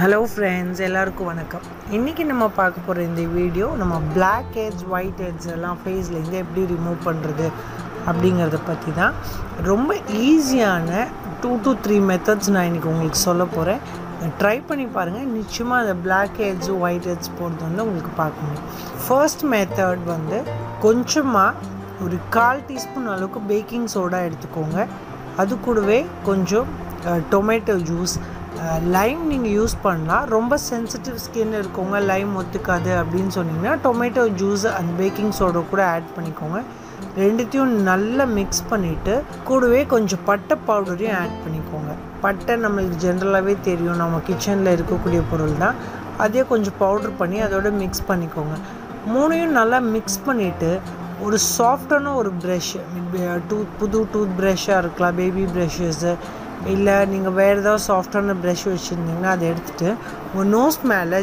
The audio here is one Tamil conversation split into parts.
ஹலோ ஃப்ரெண்ட்ஸ் எல்லாருக்கும் வணக்கம் இன்றைக்கி நம்ம பார்க்க போகிற இந்த வீடியோ நம்ம Black ஹெட்ஸ் ஒயிட் ஹெட்ஸ் எல்லாம் ஃபேஸ்லேருந்து எப்படி ரிமூவ் பண்ணுறது அப்படிங்கிறத பற்றி தான் ரொம்ப ஈஸியான டூ to த்ரீ மெத்தட்ஸ் நான் இன்றைக்கி உங்களுக்கு சொல்ல போகிறேன் ட்ரை பண்ணி பாருங்கள் நிச்சயமாக அந்த Black ஹெட்ஸ் ஒயிட் ஹெட்ஸ் போகிறது வந்து உங்களுக்கு பார்க்க முடியும் ஃபர்ஸ்ட் மெத்தட் வந்து கொஞ்சமாக ஒரு கால் டீஸ்பூன் அளவுக்கு பேக்கிங் சோடா எடுத்துக்கோங்க அது கூடவே கொஞ்சம் டொமேட்டோ ஜூஸ் லைம் நீங்கள் யூஸ் பண்ணலாம் ரொம்ப சென்சிட்டிவ் ஸ்கின் இருக்கவங்க லைம் ஒத்துக்காது அப்படின்னு சொன்னீங்கன்னா tomato juice and baking soda கூட ஆட் பண்ணிக்கோங்க ரெண்டுத்தையும் நல்லா மிக்ஸ் பண்ணிவிட்டு கூடவே கொஞ்சம் பட்டை பவுடரையும் ஆட் பண்ணிக்கோங்க பட்டை நம்மளுக்கு ஜென்ரலாகவே தெரியும் நம்ம கிச்சனில் இருக்கக்கூடிய பொருள் தான் அதே கொஞ்சம் பவுடர் பண்ணி அதோட மிக்ஸ் பண்ணிக்கோங்க மூணையும் நல்லா மிக்ஸ் பண்ணிவிட்டு ஒரு சாஃப்டான ஒரு ப்ரஷ் டூத் புது டூத் ப்ரஷ்ஷாக இருக்கலாம் பேபி ப்ரஷ்ஷஸ்ஸு இல்லை நீங்கள் வேறு ஏதாவது சாஃப்டான ப்ரஷ் வச்சுருந்தீங்கன்னா அதை எடுத்துகிட்டு உங்கள் நோஸ் மேலே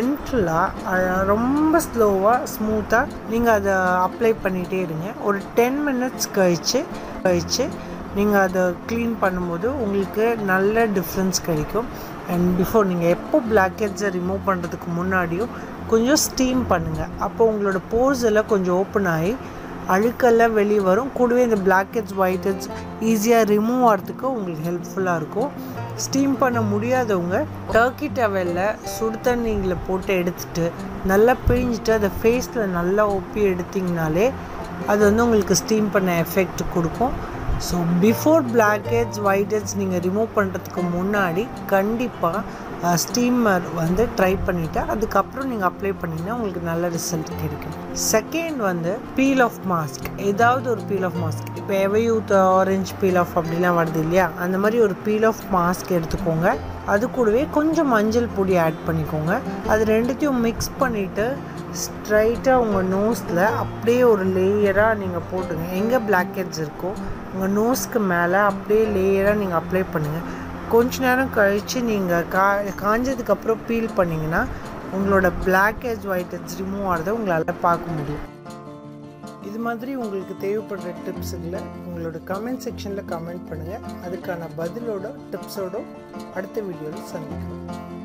ஜென்டலாக ரொம்ப ஸ்லோவாக ஸ்மூத்தாக நீங்கள் அதை அப்ளை பண்ணிகிட்டே இருங்க ஒரு டென் மினிட்ஸ் கழித்து கழித்து நீங்கள் அதை க்ளீன் பண்ணும்போது உங்களுக்கு நல்ல டிஃப்ரென்ஸ் கிடைக்கும் அண்ட் பிஃபோர் நீங்கள் எப்போ பிளாக் ஹெட்ஸை ரிமூவ் பண்ணுறதுக்கு முன்னாடியும் கொஞ்சம் ஸ்டீம் பண்ணுங்கள் அப்போ உங்களோட போர்ஸ் எல்லாம் கொஞ்சம் ஓப்பன் ஆகி அழுக்கெல்லாம் வெளியே வரும் கூடவே இந்த பிளாக் ஹெட்ஸ் ஒயிட் ஹெட்ஸ் ஈஸியாக ரிமூவ் ஆகிறதுக்கு உங்களுக்கு ஹெல்ப்ஃபுல்லாக இருக்கும் ஸ்டீம் பண்ண முடியாதவங்க டர்க்கி டவலில் சுடு தண்ணியில் போட்டு எடுத்துட்டு நல்லா பிழிஞ்சிட்டு அதை ஃபேஸில் நல்லா ஒப்பி எடுத்திங்கனாலே அது வந்து உங்களுக்கு ஸ்டீம் பண்ண எஃபெக்ட் கொடுக்கும் so before blackheads whiteheads நீங்கள் ரிமூவ் பண்ணுறதுக்கு முன்னாடி கண்டிப்பாக ஸ்டீமர் வந்து ட்ரை பண்ணிவிட்டு அதுக்கப்புறம் நீங்கள் அப்ளை பண்ணிங்கன்னா உங்களுக்கு நல்ல ரிசல்ட் கிடைக்கும் செகண்ட் வந்து பீல் ஆஃப் மாஸ்க் ஏதாவது ஒரு பீல் ஆஃப் மாஸ்க் இப்போ எவையூத் ஆரஞ்ச் பீல் ஆஃப் அப்படிலாம் வருது இல்லையா அந்த மாதிரி ஒரு பீல் ஆஃப் மாஸ்க் எடுத்துக்கோங்க அது கூடவே கொஞ்சம் மஞ்சள் பொடி ஆட் பண்ணிக்கோங்க அது ரெண்டுத்தையும் மிக்ஸ் பண்ணிவிட்டு ஸ்ட்ரைட்டாக உங்கள் நோஸில் அப்படியே ஒரு லேயராக நீங்கள் போட்டுங்க எங்கே பிளாக் ஹெட்ஸ் இருக்கோ உங்கள் நோஸ்க்கு மேலே அப்படியே லேயராக நீங்கள் அப்ளை பண்ணுங்கள் கொஞ்ச நேரம் கழித்து நீங்கள் கா காஞ்சதுக்கப்புறம் பீல் பண்ணிங்கன்னா உங்களோட blackheads whiteheads remove ஆகிறத உங்களால் பார்க்க முடியும் இது மாதிரி உங்களுக்கு தேவைப்படுற டிப்ஸுகளை உங்களோட கமெண்ட் செக்ஷனில் கமெண்ட் பண்ணுங்கள் அதுக்கான பதிலோட டிப்ஸோட அடுத்த வீடியோவில் சந்திக்கிறோம்